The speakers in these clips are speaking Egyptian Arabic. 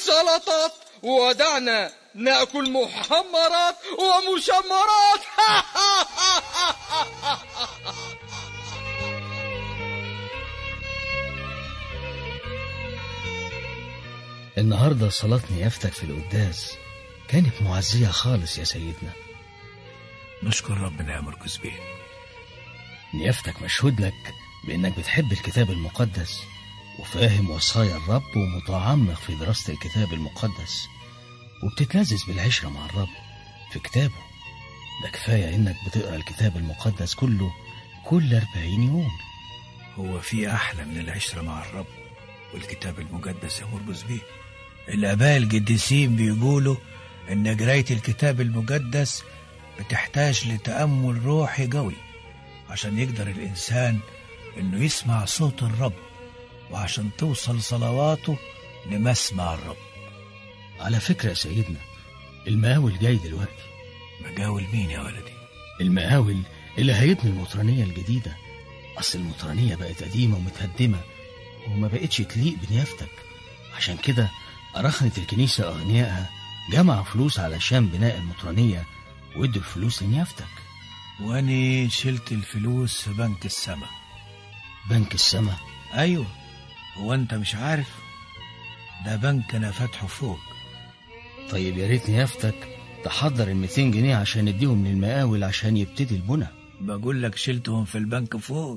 سلطات ودعنا نأكل محمرات ومشمرات النهاردة صلاة نيافتك في القداس كانت معزية خالص يا سيدنا نشكر ربنا يا مركز بيه نيافتك مشهود لك بإنك بتحب الكتاب المقدس وفاهم وصايا الرب ومتعمق في دراسة الكتاب المقدس وبتتلذذ بالعشرة مع الرب في كتابه ده كفاية إنك بتقرأ الكتاب المقدس كله كل أربعين يوم هو في أحلى من العشرة مع الرب والكتاب المقدس يا مرجز بيه الآباء القديسين بيقولوا إن قراية الكتاب المقدس بتحتاج لتأمل روحي قوي عشان يقدر الإنسان إنه يسمع صوت الرب وعشان توصل صلواته لمسمع الرب على فكرة يا سيدنا المقاول جاي دلوقتي مجاول مين يا ولدي المقاول اللي هيبني المطرانية الجديدة أصل المطرانية بقت قديمة ومتهدمة وما بقتش تليق بنيافتك عشان كده أرخنت الكنيسة أغنيائها جمعوا فلوس علشان بناء المطرانية وادوا الفلوس لنيافتك وأني شلت الفلوس في بنك السما بنك السما أيوة هو أنت مش عارف ده بنك أنا فاتحه فوق طيب يا ريت نيافتك تحضر ال 200 جنيه عشان نديهم للمقاول عشان يبتدي البنى بقول لك شلتهم في البنك فوق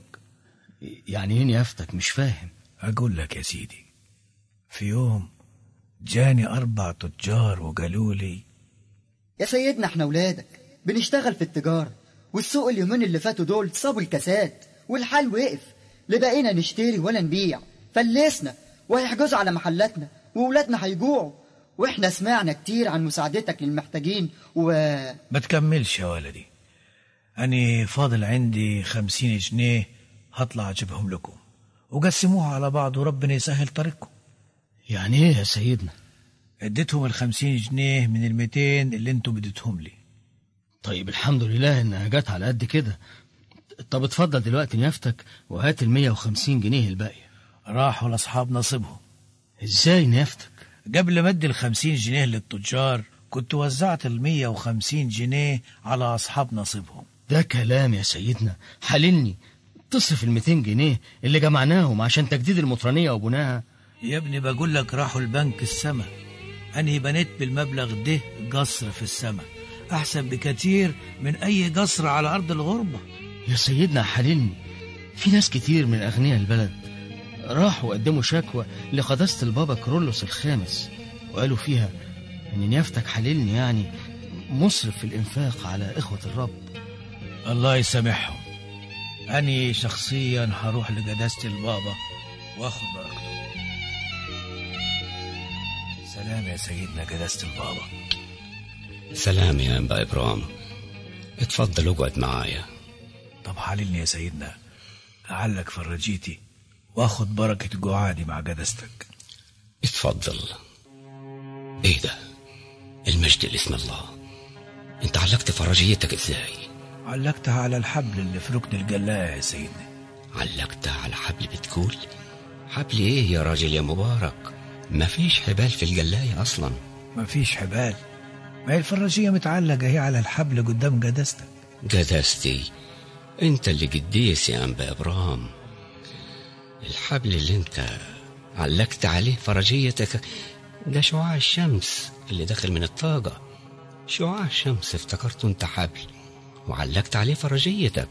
يعني ايه نيافتك مش فاهم أقول لك يا سيدي في يوم جاني أربع تجار وقالوا لي يا سيدنا احنا ولادك بنشتغل في التجارة والسوق اليومين اللي فاتوا دول صابوا الكاسات والحال وقف لا بقينا نشتري ولا نبيع فلسنا وهيحجزوا على محلاتنا وولادنا هيجوعوا واحنا سمعنا كتير عن مساعدتك للمحتاجين و ما تكملش يا ولدي أني فاضل عندي خمسين جنيه هطلع أجيبهم لكم وقسموها على بعض وربنا يسهل طريقكم يعني ايه يا سيدنا اديتهم الخمسين جنيه من الميتين اللي انتوا بديتهم لي طيب الحمد لله انها جت على قد كده طب اتفضل دلوقتي نيافتك وهات ال 150 جنيه الباقية راحوا لأصحاب نصيبهم ازاي نيافتك قبل ما ادي الخمسين جنيه للتجار كنت وزعت المية وخمسين جنيه على أصحاب نصيبهم ده كلام يا سيدنا حللني تصرف ال 200 جنيه اللي جمعناهم عشان تجديد المطرانية وبناها يا ابني بقول لك راحوا البنك السما أنهي بنيت بالمبلغ ده قصر في السما أحسن بكتير من أي قصر على أرض الغربة يا سيدنا حللني في ناس كتير من أغنياء البلد راحوا قدموا شكوى لقداسة البابا كرولوس الخامس وقالوا فيها إن نيافتك حللني يعني مصرف في الإنفاق على إخوة الرب الله يسامحهم أني شخصيا هروح لقداسة البابا واخد بركته سلام يا سيدنا قداسة البابا سلام يا أنبا إبرام اتفضل اقعد معايا طب حللني يا سيدنا لعلك فرجيتي واخد بركة جوعاني مع قداستك اتفضل ايه ده المجد لاسم الله انت علقت فرجيتك ازاي علقتها على الحبل اللي في ركن الجلاية يا سيدنا علقتها على حبل بتقول حبل ايه يا راجل يا مبارك مفيش حبال في الجلاية اصلا مفيش حبال ما هي الفراجية متعلقة هي على الحبل قدام قداستك قداستي انت اللي قديس يا انبا ابرام الحبل اللي انت علقت عليه فرجيتك ده شعاع الشمس اللي داخل من الطاقة شعاع الشمس افتكرته انت حبل وعلقت عليه فرجيتك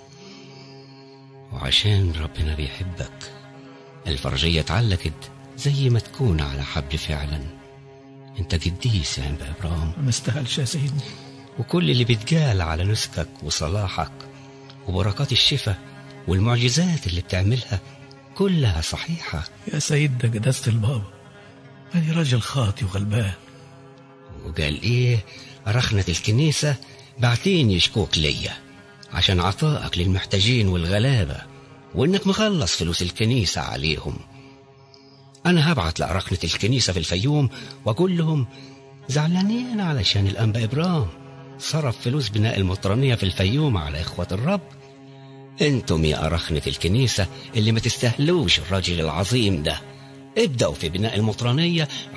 وعشان ربنا بيحبك الفرجية اتعلقت زي ما تكون على حبل فعلا انت قديس يا انبا ابرام ما استاهلش يا سيدنا وكل اللي بيتقال على نسكك وصلاحك وبركات الشفاء والمعجزات اللي بتعملها كلها صحيحة يا سيدنا قداسة البابا أنا راجل خاطي وغلبان وقال ايه رخنة الكنيسة بعتين يشكوك ليا عشان عطائك للمحتاجين والغلابة وانك مخلص فلوس الكنيسة عليهم انا هبعت لأرخنة الكنيسة في الفيوم واقول لهم زعلانين علشان الانبا ابرام صرف فلوس بناء المطرانية في الفيوم على اخوة الرب انتم يا أرخنة الكنيسة اللي ما تستاهلوش الراجل العظيم ده ابدأوا في بناء المطرانية